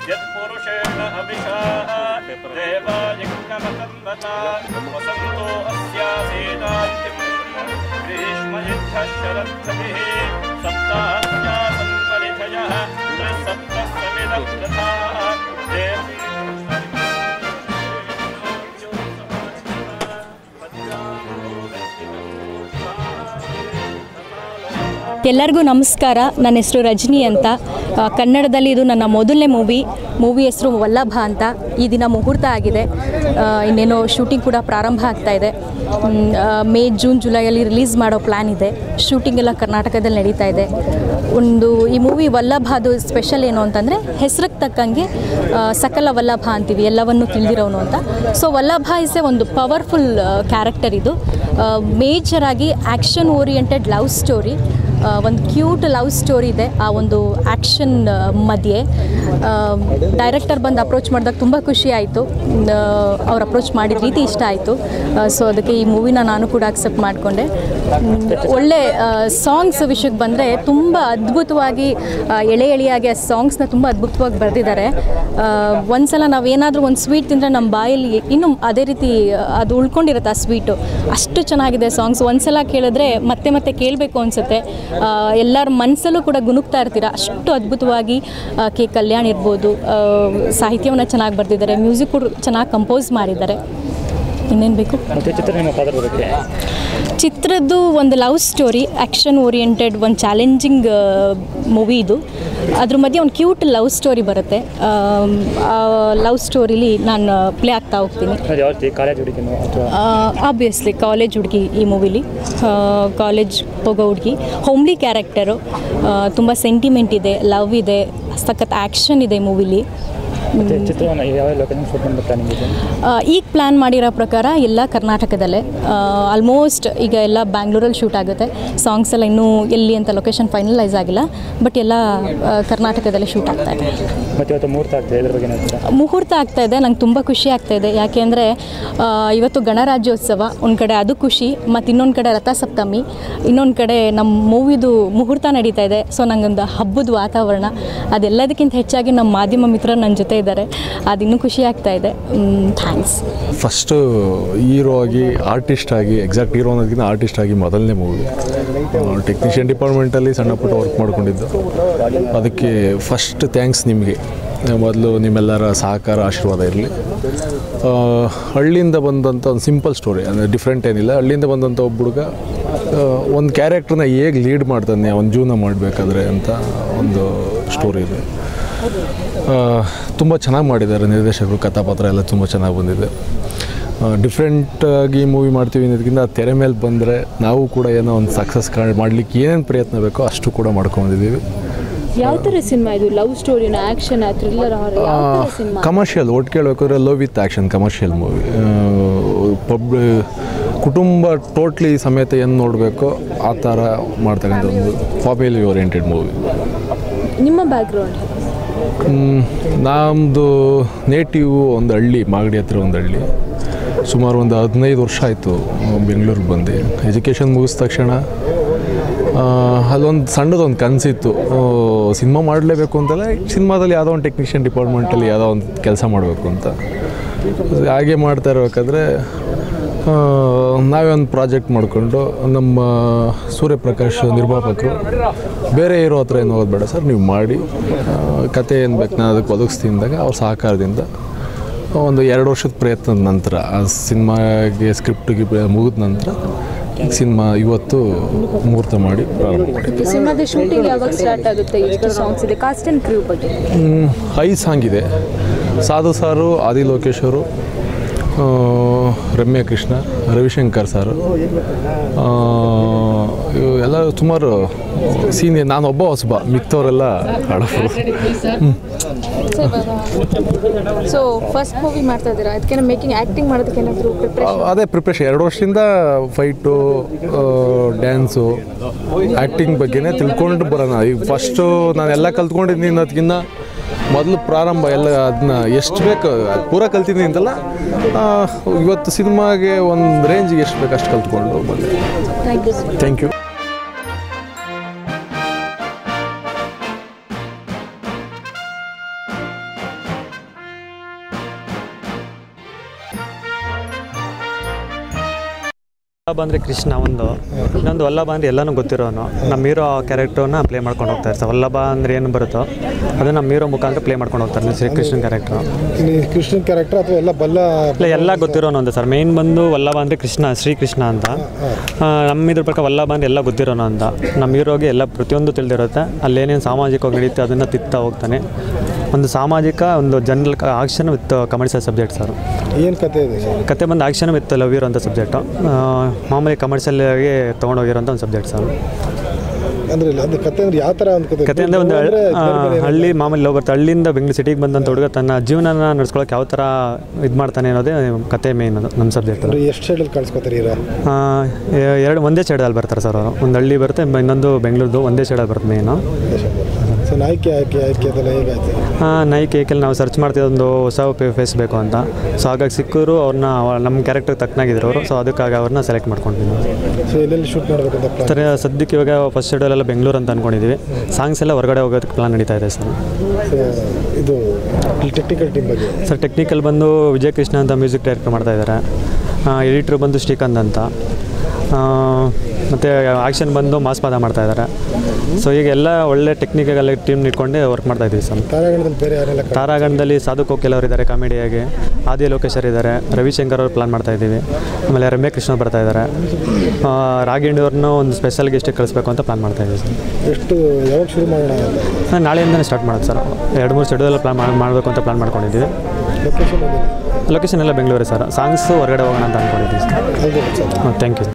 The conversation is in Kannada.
यत्पुरुषेण अभिषा देवायज्ञमकन्वता वसन्तो अस्यासेदान्तिम् ग्रीष्मयुद्धः शरद्भिः सप्तास्यासन् परिधयः त्रिसप्तः समिदं तथा ಎಲ್ಲರಿಗೂ ನಮಸ್ಕಾರ ನನ್ನ ಹೆಸರು ರಜನಿ ಅಂತ ಆ, ಕನ್ನಡದಲ್ಲಿ ಇದು ನನ್ನ ಮೊದಲನೇ ಮೂವಿ ಮೂವಿ ಹೆಸರು ವಲ್ಲಭ ಅಂತ ಈ ದಿನ ಮುಹೂರ್ತ ಆಗಿದೆ ಆ, ಇನ್ನೇನೋ ಶೂಟಿಂಗ್ ಕೂಡ ಪ್ರಾರಂಭ ಆಗ್ತಾ ಇದೆ ಮ್, ಆ, ಮೇ ಜೂನ್ ಜುಲೈಯಲ್ಲಿ ರಿಲೀಸ್ ಮಾಡೋ ಪ್ಲ್ಯಾನ್ ಇದೆ ಶೂಟಿಂಗ್ ಎಲ್ಲ ಕರ್ನಾಟಕದಲ್ಲಿ ನಡೀತಾ ಇದೆ ಒಂದು ಈ ಮೂವಿ ವಲ್ಲಭ ಅದು ಸ್ಪೆಷಲ್ ಏನು ಅಂತಂದರೆ ಹೆಸರಿಗೆ ತಕ್ಕಂಗೆ ಆ, ಸಕಲ ವಲ್ಲಭ ಅಂತೀವಿ ಎಲ್ಲವನ್ನು ತಿಳಿದಿರೋನು ಅಂತ ಸೊ ವಲ್ಲಭ ಇಸ್ ಎ ಒಂದು ಪವರ್ಫುಲ್ ಕ್ಯಾರೆಕ್ಟರ್ ಇದು ಮೇಜರ್ ಆಗಿ ಆ್ಯಕ್ಷನ್ ಓರಿಯೆಂಟೆಡ್ ಲವ್ ಸ್ಟೋರಿ ಒಂದು ಕ್ಯೂಟ್ ಲವ್ ಸ್ಟೋರಿ ಇದೆ ಆ ಒಂದು ಆ್ಯಕ್ಷನ್ ಮಧ್ಯೆ ಡೈರೆಕ್ಟರ್ ಬಂದು ಅಪ್ರೋಚ್ ಮಾಡಿದಾಗ ತುಂಬ ಖುಷಿ ಆಯಿತು ಅವ್ರು ಅಪ್ರೋಚ್ ಮಾಡಿದ ರೀತಿ ಇಷ್ಟ ಆಯಿತು ಸೊ ಅದಕ್ಕೆ ಈ ಮೂವಿನ ನಾನು ಕೂಡ ಅಕ್ಸೆಪ್ಟ್ ಮಾಡಿಕೊಂಡೆ ಒಳ್ಳೆ ಸಾಂಗ್ಸ್ ವಿಷಯಕ್ಕೆ ಬಂದರೆ ತುಂಬ ಅದ್ಭುತವಾಗಿ ಆ, ಎಳೆ ಎಳೆಯಾಗಿ ಆ ಸಾಂಗ್ಸ್ನ ತುಂಬ ಅದ್ಭುತವಾಗಿ ಬರೆದಿದ್ದಾರೆ ಒಂದ್ಸಲ ನಾವೇನಾದರೂ ಒಂದು ಸ್ವೀಟ್ ತಿಂದರೆ ನಮ್ಮ ಬಾಯಲ್ಲಿ ಇನ್ನೂ ಅದೇ ರೀತಿ ಆ, ಅದು ಉಳ್ಕೊಂಡಿರುತ್ತೆ ಆ ಸ್ವೀಟು ಅಷ್ಟು ಚೆನ್ನಾಗಿದೆ ಸಾಂಗ್ಸ್ ಒಂದ್ಸಲ ಕೇಳಿದ್ರೆ ಮತ್ತೆ ಮತ್ತೆ ಕೇಳಬೇಕು ಅನಿಸುತ್ತೆ ಎಲ್ಲರ ಮನಸ್ಸಲ್ಲೂ ಕೂಡ ಗುನುಗ್ತಾ ಇರ್ತೀರ ಅಷ್ಟು ಅದ್ಭುತವಾಗಿ ಆ, ಕೆ ಕಲ್ಯಾಣ್ ಇರ್ಬೋದು ಆ, ಸಾಹಿತ್ಯವನ್ನು ಚೆನ್ನಾಗಿ ಬರೆದಿದ್ದಾರೆ ಮ್ಯೂಸಿಕ್ ಕೂಡ ಚೆನ್ನಾಗಿ ಕಂಪೋಸ್ ಮಾಡಿದ್ದಾರೆ ಇನ್ನೇನು ಬೇಕು ಮತ್ತು ಚಿತ್ರ ನಿಮ್ಮ ಪಾತ್ರದ ಬಗ್ಗೆ ಚಿತ್ರದ್ದು ಒಂದು ಲವ್ ಸ್ಟೋರಿ ಆ್ಯಕ್ಷನ್ ಓರಿಯೆಂಟೆಡ್ ಒಂದು ಚಾಲೆಂಜಿಂಗ್ ಮೂವಿ ಇದು ಅದ್ರ ಮಧ್ಯೆ ಒಂದು ಕ್ಯೂಟ್ ಲವ್ ಸ್ಟೋರಿ ಬರುತ್ತೆ ಲವ್ ಸ್ಟೋರಿಲಿ ನಾನು ಪ್ಲೇ ಆಗ್ತಾ ಹೋಗ್ತೀನಿ ಅದು ಯಾವ ರೀತಿ ಕಾಲೇಜ್ ಹುಡುಗಿನೋ ಅಥವಾ ಆಬ್ವಿಯಸ್ಲಿ ಕಾಲೇಜ್ ಹುಡುಗಿ ಈ ಮೂವಿಲಿ ಕಾಲೇಜ್ ಹೋಗೋ ಹುಡುಗಿ ಹೋಮ್ಲಿ ಕ್ಯಾರೆಕ್ಟರು ತುಂಬ ಸೆಂಟಿಮೆಂಟ್ ಇದೆ ಲವ್ ಇದೆ ಸಖತ್ ಆ್ಯಕ್ಷನ್ ಇದೆ ಮೂವಿಲಿ ಮತ್ತು ಚಿತ್ರವನ್ನು ಯಾವ ಲೊಕೇಶನ್ ಶೂಟ್ ಮಾಡೋ ಪ್ಲಾನಿಂಗ್ ಇದೆ ಈಗ ಪ್ಲ್ಯಾನ್ ಮಾಡಿರೋ ಪ್ರಕಾರ ಎಲ್ಲ ಕರ್ನಾಟಕದಲ್ಲೇ ಆಲ್ಮೋಸ್ಟ್ ಈಗ ಎಲ್ಲ ಬ್ಯಾಂಗ್ಳೂರಲ್ಲಿ ಶೂಟ್ ಆಗುತ್ತೆ ಸಾಂಗ್ಸ್ ಎಲ್ಲ ಇನ್ನೂ ಎಲ್ಲಿ ಅಂತ ಲೊಕೇಶನ್ ಫೈನಲೈಸ್ ಆಗಿಲ್ಲ ಬಟ್ ಎಲ್ಲ ಆ, ಕರ್ನಾಟಕದಲ್ಲೇ ಶೂಟ್ ಆಗ್ತಾ ಇದೆ ಮತ್ತು ಇವತ್ತು ಮುಹೂರ್ತ ಆಗ್ತದೆ ಇದ್ರ ಬಗ್ಗೆ ಹೇಳ್ತೀರಾ ಮುಹೂರ್ತ ಆಗ್ತಾ ಇದೆ ನಂಗೆ ತುಂಬ ಖುಷಿ ಆಗ್ತಾ ಇದೆ ಯಾಕೆಂದರೆ ಇವತ್ತು ಗಣರಾಜ್ಯೋತ್ಸವ ಒಂದು ಕಡೆ ಅದು ಖುಷಿ ಮತ್ತು ಇನ್ನೊಂದು ಕಡೆ ರಥಸಪ್ತಮಿ ಇನ್ನೊಂದು ಕಡೆ ನಮ್ಮ ಮೂವಿದು ಮುಹೂರ್ತ ನಡೀತಾ ಇದೆ ಸೊ ನಂಗೊಂದು ಹಬ್ಬದ ವಾತಾವರಣ ಅದೆಲ್ಲದಕ್ಕಿಂತ ಹೆಚ್ಚಾಗಿ ನಮ್ಮ ಮಾಧ್ಯಮ ಮಿತ್ರರು ನನ್ನ ಜೊತೆ ಇದ್ದಾರೆ ಅದು ಇನ್ನೂ ಖುಷಿ ಆಗ್ತಾ ಇದೆ ಥ್ಯಾಂಕ್ಸ್ ಫಸ್ಟು ಹೀರೋ ಆಗಿ ಆರ್ಟಿಸ್ಟ್ ಆಗಿ ಎಕ್ಸಾಕ್ಟ್ ಹೀರೋ ಅನ್ನೋದಕ್ಕಿಂತ ಆರ್ಟಿಸ್ಟ್ ಆಗಿ ಮೊದಲನೇ ಮೂವಿ ಟೆಕ್ನಿಷಿಯನ್ ಡಿಪಾರ್ಟ್ಮೆಂಟಲ್ಲಿ ಸಣ್ಣ ಪುಟ್ಟ ವರ್ಕ್ ಮಾಡ್ಕೊಂಡಿದ್ದು ಅದಕ್ಕೆ ಫಸ್ಟ್ ಥ್ಯಾಂಕ್ಸ್ ನಿಮಗೆ ಮೊದಲು ನಿಮ್ಮೆಲ್ಲರ ಸಹಕಾರ ಆಶೀರ್ವಾದ ಇರಲಿ ಹಳ್ಳಿಯಿಂದ ಬಂದಂಥ ಒಂದು ಸಿಂಪಲ್ ಸ್ಟೋರಿ ಅಂದರೆ ಡಿಫ್ರೆಂಟ್ ಏನಿಲ್ಲ ಹಳ್ಳಿಯಿಂದ ಬಂದಂಥ ಒಬ್ಬ ಹುಡುಗ ಒಂದು ಕ್ಯಾರೆಕ್ಟ್ರನ್ನ ಹೇಗೆ ಲೀಡ್ ಮಾಡ್ತಾನೆ ಅವ್ನ ಜೀವನ ಮಾಡಬೇಕಾದ್ರೆ ಅಂತ ಒಂದು ಸ್ಟೋರಿ ಇದೆ ತುಂಬ ಚೆನ್ನಾಗಿ ಮಾಡಿದ್ದಾರೆ ನಿರ್ದೇಶಕರು ಕಥಾಪಾತ್ರ ಎಲ್ಲ ತುಂಬ ಚೆನ್ನಾಗಿ ಬಂದಿದೆ ಡಿಫ್ರೆಂಟಾಗಿ ಮೂವಿ ಮಾಡ್ತೀವಿ ಅನ್ನೋದಕ್ಕಿಂತ ತೆರೆ ಮೇಲೆ ಬಂದರೆ ನಾವು ಕೂಡ ಏನೋ ಒಂದು ಸಕ್ಸಸ್ ಮಾಡಲಿಕ್ಕೆ ಏನೇನು ಪ್ರಯತ್ನ ಬೇಕೋ ಅಷ್ಟು ಕೂಡ ಮಾಡ್ಕೊಂಡಿದ್ದೀವಿ ಯಾವ ಥರ ಸಿನಿಮಾ ಇದು ಲವ್ ಸ್ಟೋರಿನ ಆಕ್ಷನ್ ಥ್ರಿಲ್ಲರ್ ಹಾರರ್ ಯಾವ ಥರ ಸಿನಿಮಾ ಕಮರ್ಷಿಯಲ್ ಒಟ್ಟು ಕೇಳಬೇಕಾದ್ರೆ love with action commercial movie ಪಬ್ ಕುಟುಂಬ ಟೋಟ್ಲಿ ಸಮೇತ ಏನು ನೋಡಬೇಕೋ ಆ ಥರ ಮಾಡ್ತಕ್ಕಂಥ ಒಂದು ಫ್ಯಾಮಿಲಿ ಓರಿಯೆಂಟೆಡ್ ಮೂವಿ ನಿಮ್ಮ ಬ್ಯಾಕ್ಗ್ರೌಂಡ್ ನಮ್ಮದು ನೇಟಿವ್ ಒಂದು ಹಳ್ಳಿ ಮಾಗಡಿ ಹತ್ರ ಒಂದು ಹಳ್ಳಿ ಸುಮಾರು ಒಂದು ಹದಿನೈದು ವರ್ಷ ಆಯಿತು ಬೆಂಗಳೂರಿಗೆ ಬಂದು ಎಜುಕೇಷನ್ ಮುಗಿದ ತಕ್ಷಣ ಆ, ಅಲ್ಲೊಂದು ಸಣ್ಣದೊಂದು ಕನಸಿತ್ತು ಸಿನಿಮಾ ಮಾಡಲೇಬೇಕು ಅಂತಲ್ಲ ಸಿನಿಮಾದಲ್ಲಿ ಯಾವುದೋ ಒಂದು ಟೆಕ್ನಿಷಿಯನ್ ಡಿಪಾರ್ಟ್ಮೆಂಟಲ್ಲಿ ಯಾವುದೋ ಒಂದು ಕೆಲಸ ಮಾಡಬೇಕು ಅಂತ ಹಾಗೆ ಮಾಡ್ತಾ ಇರಬೇಕಾದ್ರೆ ಆ, ನಾವೇ ಒಂದು ಪ್ರಾಜೆಕ್ಟ್ ಮಾಡಿಕೊಂಡು ನಮ್ಮ ಸೂರ್ಯಪ್ರಕಾಶ್ ನಿರ್ಮಾಪಕರು ಬೇರೆ ಇರೋ ಹತ್ರ ಏನು ಹೋಗೋದು ಬೇಡ ಸರ್ ನೀವು ಮಾಡಿ ಆ, ಕತೆ ಏನು ಬೇಕು ನಾನು ಅದಕ್ಕೆ ಒದಗಿಸ್ತೀನಿ ಅಂದಾಗ ಅವ್ರ ಸಹಕಾರದಿಂದ ಒಂದು ಎರಡು ವರ್ಷದ ಪ್ರಯತ್ನದ ನಂತರ ಆ ಸಿನಿಮಾಗೆ ಸ್ಕ್ರಿಪ್ಟಿಗೆ ಮುಗಿದ ನಂತರ ಸಿನಿಮಾ ಇವತ್ತು ಮುಹೂರ್ತ ಮಾಡಿ ಪ್ರಾರಂಭ ಮಾಡಿದ್ದೆ ಸಿನಿಮಾದ ಶೂಟಿಂಗ್ ಯಾವಾಗ ಸ್ಟಾರ್ಟ್ ಆಗುತ್ತೆ ಎಷ್ಟು ಸಾಂಗ್ಸ್ ಇದೆ ಕಾಸ್ಟ್ ಆ್ಯಂಡ್ ಕ್ರೂ ಬಗ್ಗೆ ಮ್, ಐದು ಸಾಂಗ್ ಇದೆ ಸಾಧು ಸಾರು ಆದಿ ಲೋಕೇಶ್ ಅವರು ಆ, ರಮ್ಯಾ ಕೃಷ್ಣ ರವಿಶಂಕರ್ ಸರ್ ಆ, ಇವು ಎಲ್ಲ ಸುಮಾರು ಸೀನಿಯರ್ ನಾನು ಒಬ್ಬ ಹೊಸಬ ಮಿಕ್ಕವರೆಲ್ಲ ಹಳಬರು ಸೊ ಫಸ್ಟ್ ಮೂವಿ ಮಾಡ್ತಾ ಇದ್ದೀರಾ ಅದಕ್ಕೆ ಮೇಕಿಂಗ್ ಆ್ಯಕ್ಟಿಂಗ್ ಮಾಡೋದಕ್ಕೆ ಏನಾದರೂ ಪ್ರಿಪ್ರೇಷನ್ ಅದೇ ಪ್ರಿಪ್ರೇಷನ್ ಎರಡು ವರ್ಷದಿಂದ ಫೈಟು ಡ್ಯಾನ್ಸು ಆ್ಯಕ್ಟಿಂಗ್ ಬಗ್ಗೆನೇ ತಿಳ್ಕೊಂಡು ಬರೋಣ ಈಗ ಫಸ್ಟು ನಾನು ಎಲ್ಲ ಕಲ್ತ್ಕೊಂಡಿದ್ದೀನಿ ಅನ್ನೋದಕ್ಕಿಂತ ಮೊದಲು ಪ್ರಾರಂಭ ಎಲ್ಲ ಅದನ್ನ ಎಷ್ಟು ಬೇಕು ಅದ್ ಪೂರ ಕಲ್ತಿದ್ದೀನಿ ಅಂತಲ್ಲ ಆ, ಇವತ್ತು ಸಿನಿಮಾಗೆ ಒಂದು ರೇಂಜಿಗೆ ಎಷ್ಟು ಬೇಕು ಅಷ್ಟು ಕಲ್ತ್ಕೊಂಡು ಬಂದೆ ಥ್ಯಾಂಕ್ ಯು ಥ್ಯಾಂಕ್ ಯು ಬಂದರೆ ಕೃಷ್ಣ ಒಂದು ಇನ್ನೊಂದು ವಲ್ಲಭ ಅಂದರೆ ಎಲ್ಲನೂ ಗೊತ್ತಿರೋನು ನಮ್ಮ ಹೀರೋ ಕ್ಯಾರೆಕ್ಟರ್ನ ಪ್ಲೇ ಮಾಡ್ಕೊಂಡು ಹೋಗ್ತಾರೆ ಸರ್ ವಲ್ಲಭ ಅಂದರೆ ಏನು ಬರುತ್ತೋ ಅದನ್ನು ನಮ್ಮ ಹೀರೋ ಮುಖಾಂತರ ಪ್ಲೇ ಮಾಡ್ಕೊಂಡು ಹೋಗ್ತಾರೆ ಶ್ರೀಕೃಷ್ಣನ್ ಕ್ಯಾರೆಕ್ಟ್ರು ಇಲ್ಲಿ ಕೃಷ್ಣನ್ ಕ್ಯಾರೆಕ್ಟರ್ ಅಥವಾ ಎಲ್ಲ ಬಲ್ಲ ಇಲ್ಲ ಎಲ್ಲ ಗೊತ್ತಿರೋನು ಅಂತ ಸರ್ ಮೇನ್ ಬಂದು ವಲ್ಲಭ ಅಂದರೆ ಕೃಷ್ಣ ಶ್ರೀಕೃಷ್ಣ ಅಂತ ಆ, ನಮ್ಮ ಇದ್ರ ಪ್ರಕಾರ ವಲ್ಲಭ ಅಂದರೆ ಎಲ್ಲ ಗೊತ್ತಿರೋನು ಅಂತ ನಮ್ಮ ಹೀರೋಗೆ ಎಲ್ಲ ಪ್ರತಿಯೊಂದು ತಿಳಿದಿರುತ್ತೆ ಅಲ್ಲೇನೇನು ಸಾಮಾಜಿಕವಾಗಿ ನಡೀತೆ ಅದನ್ನು ತಿತ್ತಾ ಹೋಗ್ತಾನೆ ಒಂದು ಸಾಮಾಜಿಕ ಒಂದು general action with commercial subject sir ಏನು ಕತೆ ಇದೆ ಸರ್ ಕತೆ ಬಂದು ಆಕ್ಷನ್ ವಿತ್ ಲವ್ ಇರೋಂಥ ಸಬ್ಜೆಕ್ಟು ಮಾಮೂಲಿ ಕಮರ್ಷಿಯಲ್ ಆಗಿ ತೊಗೊಂಡೋಗಿರೋಂಥ ಒಂದು ಸಬ್ಜೆಕ್ಟ್ ಸರ್ ಅಂದ್ರೆ ಇಲ್ಲ ಅದು ಕತೆ ಅಂದ್ರೆ ಯಾವ ಥರ ಒಂದು ಕತೆ ಕತೆ ಅಂದರೆ ಒಂದು ಅಂದ್ರೆ ಆ, ಬೇರೆ ಬೇರೆ ಹಳ್ಳಿ ಮಾಮೂಲಿ ಲವ್ ಬರುತ್ತೆ ಹಳ್ಳಿಯಿಂದ ಬೆಂಗಳೂರು ಸಿಟಿಗೆ ಬಂದಂಥ ಹುಡುಗ ತನ್ನ ಜೀವನನ ನಡ್ಸ್ಕೊಳಕ್ಕೆ ಯಾವ ಥರ ಇದು ಮಾಡ್ತಾನೆ ಅನ್ನೋದೇ ಕತೆ ಮೇನ್ ಅದು ನಮ್ಮ ಸಬ್ಜೆಕ್ಟ್ ಅಂದ್ರೆ ಎಷ್ಟು ಸೈಡಲ್ಲಿ ಕಳ್ಸ್ಕೊತಾರೆ ಹೀರೋ ಎರಡು ಒಂದೇ ಸೈಡಲ್ಲಿ ಬರ್ತಾರೆ ಸರ್ ಅವರು ಒಂದು ಹಳ್ಳಿ ಬರುತ್ತೆ ಮ- ಇನ್ನೊಂದು ಬೆಂಗಳೂರು ಒಂದೇ ಸೈಡಲ್ಲಿ ಬರುತ್ತೆ ಮೇನು ಸೊ ನಾಯ್ಕೆ ಆಯ್ಕೆ ಆಯ್ಕೆ ಅದೆಲ್ಲ ಹೇಗಾಯ್ತು ನೈಕ್ ಏಕೆಲ್ ನಾವು ಸರ್ಚ್ ಮಾಡ್ತಿದ್ದ ಒಂದು ಹೊಸ ಫೇಸ್ ಬೇಕು ಅಂತ ಸೊ ಹಾಗಾಗಿ ಸಿಕ್ಕರು ಅವ್ರನ್ನ ನಮ್ಮ ಕ್ಯಾರೆಕ್ಟರ್ ತಕ್ಕನಾಗಿದ್ರು ಅವರು ಸೊ ಅದಕ್ಕಾಗಿ ಅವ್ರನ್ನ ಸೆಲೆಕ್ಟ್ ಮಾಡ್ಕೊಂಡ್ವಿ ನಾವು ಸೊ ಎಲ್ಲೆಲ್ಲಿ ಶೂಟ್ ಮಾಡ್ಬೇಕಂತ ಪ್ಲಾನ್ ಸರ್ ಸದ್ಯಕ್ಕೆ ಇವಾಗ ಫಸ್ಟ್ ಶೆಡ್ಯೂಲೆಲ್ಲ ಬೆಂಗಳೂರು ಅಂತ ಅಂದ್ಕೊಂಡಿದ್ದೀವಿ ಸಾಂಗ್ಸ್ ಎಲ್ಲ ಹೊರಗಡೆ ಹೋಗೋದಕ್ಕೆ ಪ್ಲಾನ್ ನಡೀತಾ ಇದೆ ಸರ್ ಸೊ ಇದು ಟೆಕ್ನಿಕಲ್ ಟೀಮ್ ಬಗ್ಗೆ ಸರ್ ಟೆಕ್ನಿಕಲ್ ಬಂದು ವಿಜಯ್ ಕೃಷ್ಣ ಅಂತ ಮ್ಯೂಸಿಕ್ ಡೈರೆಕ್ಟರ್ ಮಾಡ್ತಾ ಇದ್ದಾರೆ ಎಡಿಟ್ರ್ ಬಂದು ಶ್ರೀಕಾಂತ್ ಅಂತ ಮತ್ತು ಆ್ಯಕ್ಷನ್ ಬಂದು ಮಾಸ್ಪಾದ ಮಾಡ್ತಾ ಇದ್ದಾರೆ ಸೊ ಈಗ ಎಲ್ಲ ಒಳ್ಳೆ ಟೆಕ್ನಿಕಲ್ ಟೀಮ್ ಇಟ್ಕೊಂಡೆ ವರ್ಕ್ ಮಾಡ್ತಾ ಇದ್ದೀವಿ ಸರ್ ತಾರಾಗಣದಲ್ಲಿ ಬೇರೆ ಯಾರೆಲ್ಲ ಕ- ತಾರಾಗಣದಲ್ಲಿ ಸಾಧು ಕೋಕಿಲ್ ಅವರು ಇದ್ದಾರೆ ಕಾಮಿಡಿಯಾಗಿ ಆದಿ ಲೋಕೇಶರ್ ಇದ್ದಾರೆ ರವಿಶಂಕರ್ ಅವರು ಪ್ಲಾನ್ ಮಾಡ್ತಾ ಇದ್ದೀವಿ ಆಮೇಲೆ ರಮ್ಯ ಕೃಷ್ಣ ಬರ್ತಾ ಇದ್ದಾರೆ ಆ, ರಾಗಿಣಿ ಅವ್ರನ್ನೂ ಒಂದು ಸ್ಪೆಷಲ್ ಗೆಸ್ಟಿಗೆ ಕಳಿಸ್ಬೇಕು ಅಂತ ಪ್ಲಾನ್ ಮಾಡ್ತಾ ಇದ್ದೀವಿ ಸರ್ ಎಷ್ಟು ಯಾವಾಗ ಶುರು ಮಾಡೋಣ ಅಂತ ನಾನು ನಾಳೆಯಿಂದನೇ ಸ್ಟಾರ್ಟ್ ಮಾಡೋದು ಸರ್ ಎರಡು ಮೂರು ಶೆಡ್ಯೂಲ್ ಪ್ಲಾನ್ ಮಾಡಬೇಕು ಅಂತ ಪ್ಲಾನ್ ಮಾಡ್ಕೊಂಡಿದ್ದೀವಿ ಲೊಕೇಶನ್ ಲೊಕೇಶನ್ ಎಲ್ಲ ಬೆಂಗಳೂರು ಸರ್ ಸಾಂಗ್ಸು ಹೊರಗಡೆ ಹೋಗೋಣ ಅಂತ ಅಂದ್ಕೊಂಡಿದ್ದೀವಿ ಸರ್ ಅಲ್ಲದೆ ಸರ್ ಥ್ಯಾಂಕ್ ಯು